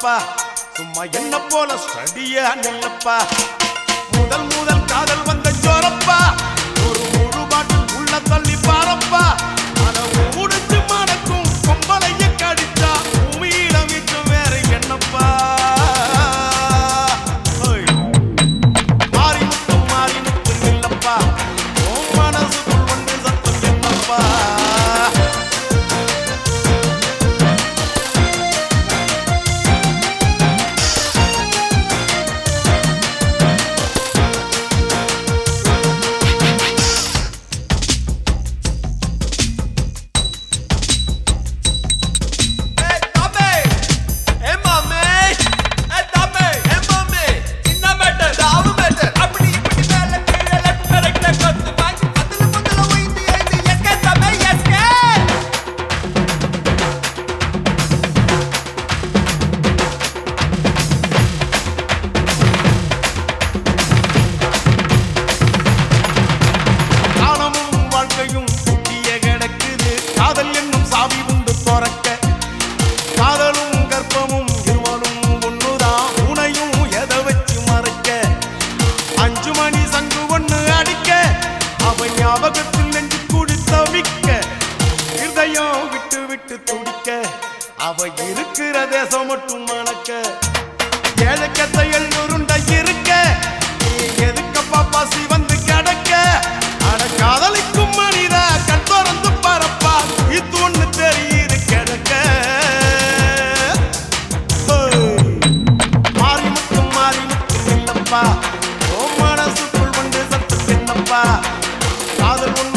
பாரப்பா சும்மா என்ன போல ஸ்டடியா நில்லப்பா முதல் முதல் காதல் வந்த ஜோரப்பா ஒரு முழு பாட்டில் உள்ள தள்ளி பாரப்பா அத முடிச்சு மணக்கும் பொம்பளைய கடிச்சா பூமியில மிச்சம் வேற என்னப்பா ஓய். மாறி முத்தும் மாறி முத்தும் இல்லப்பா உன் மனசுக்குள் வந்து சத்தம் என்னப்பா ஏய் தம்பி ஏ மாமே ஏ தம்பி ஏ மாமே சின்ன மேட்டர் தாவு மேட்டர் அப்படி இப்படி மேல கீழ லெஃப்ட் ரைட்ல கொத்து வாங்கி அதுல முதல்ல உயிந்து எழுதி எஸ்கே தம்பி எஸ்கே காலமும் வாழ்க்கையும் குட்டிய கிடக்குது காதல் என்னும் சாவி உண்டு துறக்க காதலும் கர்ப்பமும் இருவரும் ஒண்ணுதான் உனையும் எதை வச்சு மறைக்க அஞ்சு மணி சங்கு ஒண்ணு அடிக்க அவன் ஞாபகத்தில் நெஞ்சு கூடி தவிக்க இருதயம் விட்டு விட்டு துடிக்க அவ இருக்கிற தேசம் மட்டும் மணக்க ஏழைக்கத்த எழுநூறுண்ட இருக்க நீ எதுக்கப்பா பசி வந்து கிடக்க அட காதலிக்கும் மனித கண் திறந்து பரப்பா இது ஒண்ணு தெரியுது கிடக்க ஹோய். மாறி முத்தும் மாறி முத்தும் இல்லப்பா ஓ மனசுக்குள் வந்து சத்து என்னப்பா காதல் ஒண்ணு